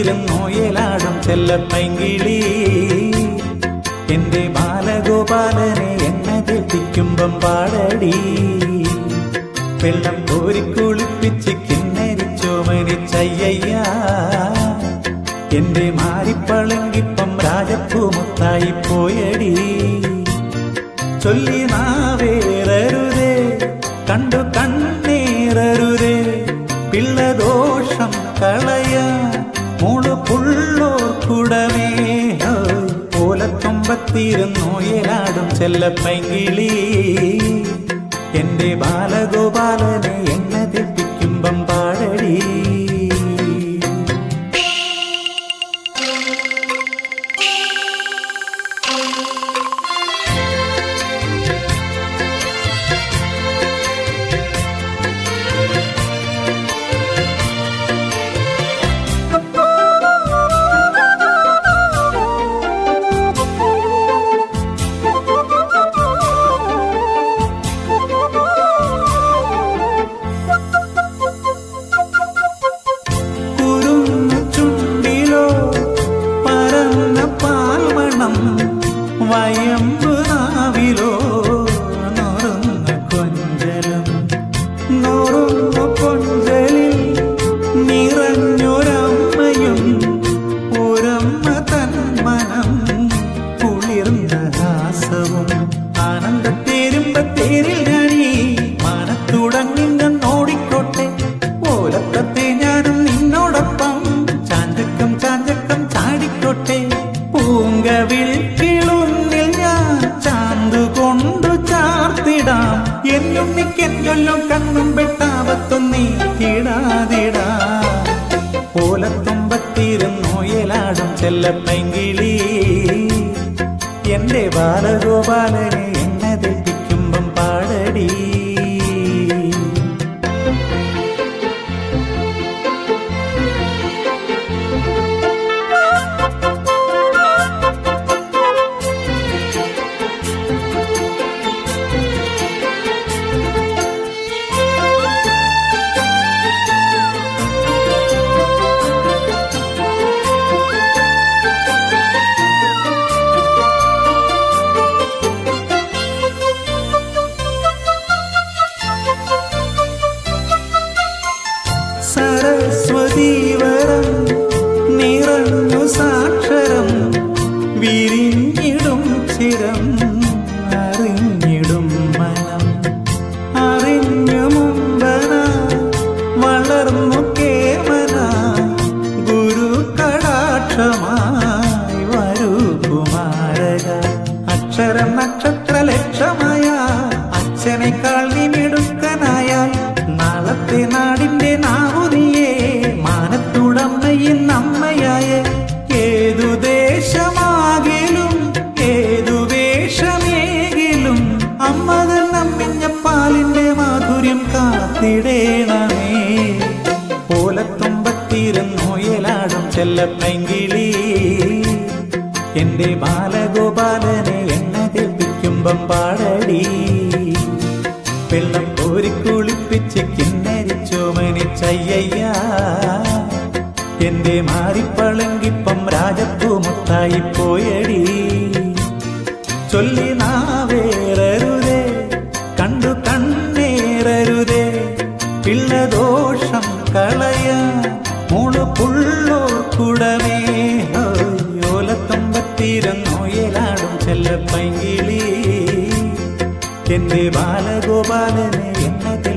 ബാലഗോപാലത്തുമ്പത്തിരുന്നോയലാടും ചെല്ലപ്പൈങ്കിളി എന്റെ ബാലഗോപാലനെ എന്നെ തെറ്റിക്കുമ്പം പാടടി വെള്ളം കോരിക്കുളിപ്പിച്ച് കിന്നരിച്ചോമനിച്ചയ്യ എന്റെ മാറിപ്പളങ്കിപ്പം രാജപ്പൂമുത്തായി പോയടി ചൊല്ലി നാവേറരുതേ കണ്ടു കണ്ണീറരുതേ പിള്ളദോഷം കളയ മുളു പുള്ളോർ കുടമേ ഓലത്തുമ്പത്തിരുന്നോയലാടും ചെല്ലപ്പൈങ്കിളി എന്റെ ബാലഗോപാലനെ എന്നെ തെറ്റിക്കുമ്പം പാടടി കുരുന്നു ചുണ്ടിലോ പരന്ന പാൽമണം വയമ്പു നാവിലോ നുറുന്ന കൊഞ്ചലും നുറുന്നു കൊഞ്ചലിൽ നിറഞ്ഞൊരമ്മയും ഒരമ്മ തന്മനം കുളിർന്ന ഹാസവും ആനന്ദത്തേരുമ്പത്തേരിൽ ഞാനീ മാനത്തുടങ്ങിന്റെ നോടിക്കോട്ടെ ഓലത്തത്തെ ഞാനും നിന്നോടൊപ്പം ചാഞ്ചക്കം ചാഞ്ചക്കം ചാടിക്കോട്ടെ പൂങ്കവിൽ കിളുന്നിൽ ഞാൻ ചാന്തു കൊണ്ടു ചാർത്തിടാം എന്നും മിക്കെല്ലൊല്ലും കണ്ണും പെട്ടാപത്തും നീക്കിടാതിടാ ഓലത്തുമ്പത്തിരുന്നോയലാടും ചെല്ലപ്പൈങ്കിളി എന്റെ ബാലഗോപാലനെ എന്നെ തെറ്റിക്കുമ്പം പാടടി സരസ്വതീവരം നിറഞ്ഞു സാക്ഷരം വിരിഞ്ഞിടും ചിരം അറിഞ്ഞിടും മനം അറിഞ്ഞു മുമ്പന വളർന്നു കേമന ഗുരു കടാക്ഷമായി വരൂ കുമാരക അക്ഷരം നക്ഷത്ര ലക്ഷമായ അച്ഛനേക്കാൾ നീ മിടുക്കനായാൽ നാളത്തെ നാടിന്റെ നാവുനിയെ മാനത്തുടമ്മയും നമ്മയായ ഏതു ദേശമാകിലും ഏതു വേഷമേകിലും അമ്മതൻ നമ്മിഞ്ഞ പാലിന്റെ മാധുര്യം കാത്തിടേണമേ ഓലത്തുമ്പത്തിരുന്നോയലാടും ചെല്ലപ്പൈങ്കിളി എന്റെ ബാലഗോപാലനെ എന്നെ തെപ്പിക്കുമ്പം പാടടി വെള്ളം കോരിക്കുളിപ്പിച്ച് കിന്നരിച്ചോമനിച്ചയ്യ എന്റെ മാറിപ്പളങ്കിപ്പം രാജപ്പൂമുത്തായി പോയടി ചൊല്ലി നാവേറരുതേ കണ്ടു കണ്ണേറരുതേ പിള്ളദോഷം കളയ മുളു പുള്ളോർ കുടമേ ഓലത്തുമ്പത്തിരുന്നോയലാടും ചെല്ലപ്പൈങ്കിളി എന്റെ ബാലഗോപാലനെ എന്നെ